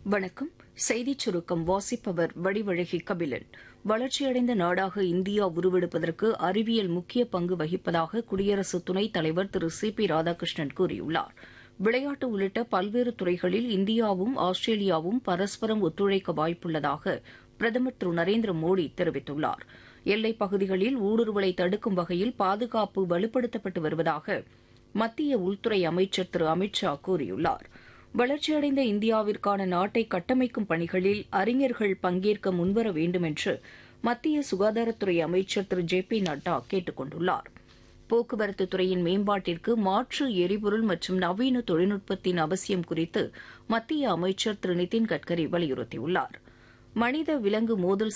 வணக்கம் செய்திச் சுருக்கம் வாசிப்பவர் வடிவழகி கபிலன் வளர்ச்சியடைந்த நாடாக இந்தியா உருவெடுப்பதற்கு அறிவியல் முக்கிய பங்கு வகிப்பதாக குடியரசு துணைத் தலைவர் திரு சி பி ராதாகிருஷ்ணன் கூறியுள்ளார் விளையாட்டு உள்ளிட்ட பல்வேறு துறைகளில் இந்தியாவும் ஆஸ்திரேலியாவும் பரஸ்பரம் ஒத்துழைக்க வாய்ப்புள்ளதாக பிரதமர் திரு நரேந்திர மோடி தெரிவித்துள்ளார் எல்லைப் பகுதிகளில் ஊடுருவலை தடுக்கும் வகையில் பாதுகாப்பு வலுப்படுத்தப்பட்டு வருவதாக மத்திய உள்துறை அமைச்சர் திரு அமித் ஷா கூறியுள்ளார் வளர்ச்சியடைந்த இந்தியாவிற்கான நாட்டை கட்டமைக்கும் பணிகளில் அறிஞர்கள் பங்கேற்க முன்வர வேண்டும் என்று மத்திய சுகாதாரத்துறை அமைச்சர் திரு ஜே பி நட்டா கேட்டுக் கொண்டுள்ளார் போக்குவரத்து துறையின் மேம்பாட்டிற்கு மாற்று எரிபொருள் மற்றும் நவீன தொழில்நுட்பத்தின் அவசியம் குறித்து மத்திய அமைச்சர் திரு நிதின் கட்கரி வலியுறுத்தியுள்ளார் மனித விலங்கு மோதல்